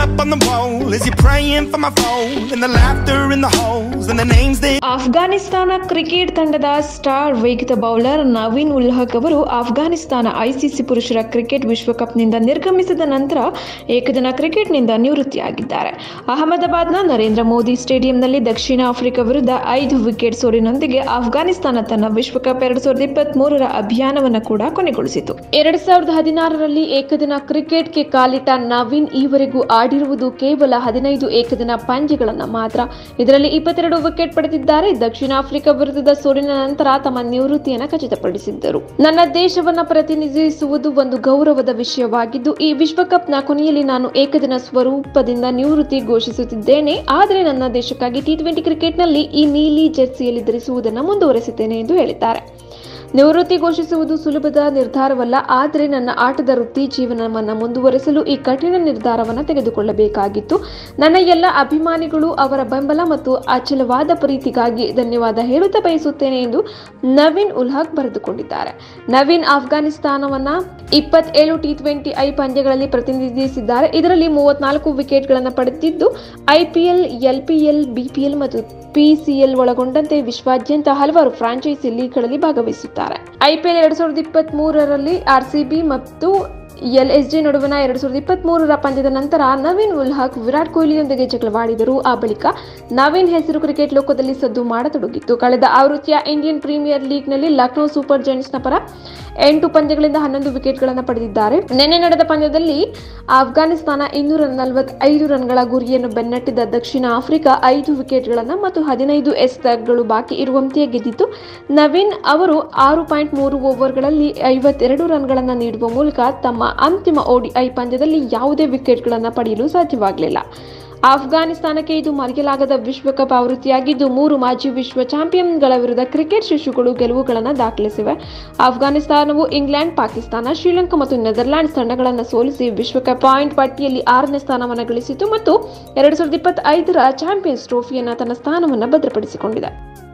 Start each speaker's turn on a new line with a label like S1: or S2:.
S1: up on the wall as you're praying for my phone and the laughter in the holes and the names they
S2: Afghanistan cricket ತಂಡದ star ವೇಗದ bowler Naveen ul Haq ಅವರು Afghanistan ICC ಪುರುಷರ cricket ವಿಶ್ವಕಪ್ನಿಂದ ನಿರ್ಗಮಿಸಿದ ನಂತರ ಏಕದಿನ ಕ್ರಿಕೆಟ್ನಿಂದ ನಿವೃತ್ತಿಯಾಗಿದ್ದಾರೆ ಅಹಮದಾಬಾದ್ನ ನರೇಂದ್ರ ಮೋದಿ ಸ್ಟೇಡಿಯಂನಲ್ಲಿ ದಕ್ಷಿಣ ಆಫ್ರಿಕಾ ವಿರುದ್ಧ ಐದು ವಿಕೆಟ್ ಸೋಲಿನೊಂದಿಗೆ ಆಫ್ಘಾನಿಸ್ತಾನ ತನ್ನ ವಿಶ್ವಕಪ್ ಎರಡ್ ಸಾವಿರದ ಇಪ್ಪತ್ತ್ ಮೂರರ ಅಭಿಯಾನವನ್ನು ಕೂಡ ಕೊನೆಗೊಳಿಸಿತು ಎರಡ್ ಸಾವಿರದ ಹದಿನಾರರಲ್ಲಿ ಏಕದಿನ ಕ್ರಿಕೆಟ್ಗೆ ಕಾಲಿಟ್ಟ ನವೀನ್ ಈವರೆಗೂ ಆಡಿರುವುದು ಕೇವಲ ಹದಿನೈದು ಏಕದಿನ ಪಂದ್ಯಗಳನ್ನು ಮಾತ್ರ ಇದರಲ್ಲಿ ಇಪ್ಪತ್ತೆರಡು ವಿಕೆಟ್ ಪಡೆದಿದ್ದಾರೆ ದಕ್ಷಿಣ ಆಫ್ರಿಕಾ ವಿರುದ್ಧದ ಸೋಲಿನ ನಂತರ ತಮ್ಮ ನಿವೃತ್ತಿಯನ್ನು ಖಚಿತಪಡಿಸಿದ್ದರು ನನ್ನ ದೇಶವನ್ನ ಪ್ರತಿನಿಧಿಸುವುದು ಒಂದು ಗೌರವದ ವಿಷಯವಾಗಿದ್ದು ಈ ವಿಶ್ವಕಪ್ನ ಕೊನೆಯಲ್ಲಿ ನಾನು ಏಕದಿನ ಸ್ವರೂಪದಿಂದ ನಿವೃತ್ತಿ ಘೋಷಿಸುತ್ತಿದ್ದೇನೆ ಆದರೆ ನನ್ನ ದೇಶಕ್ಕಾಗಿ ಟಿ ಟ್ವೆಂಟಿ ಕ್ರಿಕೆಟ್ನಲ್ಲಿ ಈ ನೀಲಿ ಜೆರ್ಸಿಯಲ್ಲಿ ಧರಿಸುವುದನ್ನು ಮುಂದುವರೆಸುತ್ತೇನೆ ಎಂದು ಹೇಳಿದ್ದಾರೆ ನಿವೃತ್ತಿ ಘೋಷಿಸುವುದು ಸುಲಭದ ನಿರ್ಧಾರವಲ್ಲ ಆದರೆ ನನ್ನ ಆಟದ ವೃತ್ತಿ ಜೀವನವನ್ನು ಮುಂದುವರೆಸಲು ಈ ಕಠಿಣ ನಿರ್ಧಾರವನ್ನು ತೆಗೆದುಕೊಳ್ಳಬೇಕಾಗಿತ್ತು ನನ್ನ ಎಲ್ಲ ಅಭಿಮಾನಿಗಳು ಅವರ ಬೆಂಬಲ ಮತ್ತು ಅಚಲವಾದ ಪ್ರೀತಿಗಾಗಿ ಧನ್ಯವಾದ ಹೇಳುತ್ತಾ ಬಯಸುತ್ತೇನೆ ಎಂದು ನವೀನ್ ಉಲ್ಹಕ್ ಬರೆದುಕೊಂಡಿದ್ದಾರೆ ನವೀನ್ ಆಫ್ಘಾನಿಸ್ತಾನವನ್ನ ಇಪ್ಪತ್ತೇಳು ಟಿ ಟ್ವೆಂಟಿ ಐ ಪಂದ್ಯಗಳಲ್ಲಿ ಪ್ರತಿನಿಧಿಸಿದ್ದಾರೆ ಇದರಲ್ಲಿ ಮೂವತ್ನಾಲ್ಕು ವಿಕೆಟ್ಗಳನ್ನು ಪಡೆದಿದ್ದು ಐಪಿಎಲ್ ಎಲ್ಪಿಎಲ್ ಬಿಪಿಎಲ್ ಮತ್ತು ಪಿಸಿಎಲ್ ಒಳಗೊಂಡಂತೆ ವಿಶ್ವಾದ್ಯಂತ ಹಲವಾರು ಫ್ರಾಂಚೈಸಿ ಲೀಗ್ಗಳಲ್ಲಿ ಭಾಗವಹಿಸುತ್ತಾರೆ ಐಪಿಎಲ್ ಎರಡ್ ಸಾವಿರದ ಇಪ್ಪತ್ತ್ ಮೂರರಲ್ಲಿ ಆರ್ಸಿಬಿ ಮತ್ತು ಎಲ್ಎಸ್ಜಿ ನಡುವಿನ ಎರಡ್ ಸಾವಿರದ ಇಪ್ಪತ್ತ್ ಮೂರರ ಪಂದ್ಯದ ನಂತರ ನವೀನ್ ಉಲ್ ಹಕ್ ವಿರಾಟ್ ಕೊಹ್ಲಿಯೊಂದಿಗೆ ಜಗಳವಾಡಿದರು ಆ ಬಳಿಕ ನವೀನ್ ಹೆಸರು ಕ್ರಿಕೆಟ್ ಲೋಕದಲ್ಲಿ ಸದ್ದು ಮಾಡತೊಡಗಿತ್ತು ಕಳೆದ ಆವೃತ್ತಿಯ ಇಂಡಿಯನ್ ಪ್ರೀಮಿಯರ್ ಲೀಗ್ನಲ್ಲಿ ಲಕ್ನೋ ಸೂಪರ್ ಜೈಂಟ್ಸ್ನ ಪರ ಎಂಟು ಪಂದ್ಯಗಳಿಂದ ಹನ್ನೊಂದು ವಿಕೆಟ್ಗಳನ್ನು ಪಡೆದಿದ್ದಾರೆ ನಿನ್ನೆ ನಡೆದ ಪಂದ್ಯದಲ್ಲಿ ಆಫ್ಘಾನಿಸ್ತಾನ ಇನ್ನೂರ ನಲವತ್ತೈದು ರನ್ಗಳ ಗುರಿಯನ್ನು ಬೆನ್ನಟ್ಟಿದ ದಕ್ಷಿಣ ಆಫ್ರಿಕಾ ಐದು ವಿಕೆಟ್ಗಳನ್ನು ಮತ್ತು ಹದಿನೈದು ಎಸೆತಗಳು ಬಾಕಿ ಇರುವಂತೆಯೇ ಗೆದ್ದಿತ್ತು ನವೀನ್ ಅವರು ಆರು ಪಾಯಿಂಟ್ ಮೂರು ಓವರ್ಗಳಲ್ಲಿ ಐವತ್ತೆರಡು ರನ್ಗಳನ್ನು ನೀಡುವ ಮೂಲಕ ತಮ್ಮ ಅಂತಿಮ ಓಡಿಐ ಪಂದ್ಯದಲ್ಲಿ ಯಾವುದೇ ವಿಕೆಟ್ಗಳನ್ನು ಪಡೆಯಲು ಸಾಧ್ಯವಾಗಲಿಲ್ಲ ಆಫ್ಘಾನಿಸ್ತಾನಕ್ಕೆ ಇದು ಮರೆಯಲಾಗದ ವಿಶ್ವಕಪ್ ಆವೃತ್ತಿಯಾಗಿದ್ದು ಮೂರು ಮಾಜಿ ವಿಶ್ವ ಚಾಂಪಿಯನ್ಗಳ ವಿರುದ್ಧ ಕ್ರಿಕೆಟ್ ಶಿಶುಗಳು ಗೆಲುವುಗಳನ್ನು ದಾಖಲಿಸಿವೆ ಆಫ್ಘಾನಿಸ್ತಾನವು ಇಂಗ್ಲೆಂಡ್ ಪಾಕಿಸ್ತಾನ ಶ್ರೀಲಂಕಾ ಮತ್ತು ನೆದರ್ಲ್ಯಾಂಡ್ಸ್ ತಂಡಗಳನ್ನು ಸೋಲಿಸಿ ವಿಶ್ವಕಪ್ ಪಾಯಿಂಟ್ ಪಟ್ಟಿಯಲ್ಲಿ ಆರನೇ ಸ್ಥಾನವನ್ನು ಗಳಿಸಿತು ಮತ್ತು ಎರಡ್ ಸಾವಿರದ ಇಪ್ಪತ್ತೈದರ ಚಾಂಪಿಯನ್ಸ್ ಟ್ರೋಫಿಯನ್ನು ತನ್ನ ಸ್ಥಾನವನ್ನು ಭದ್ರಪಡಿಸಿಕೊಂಡಿದೆ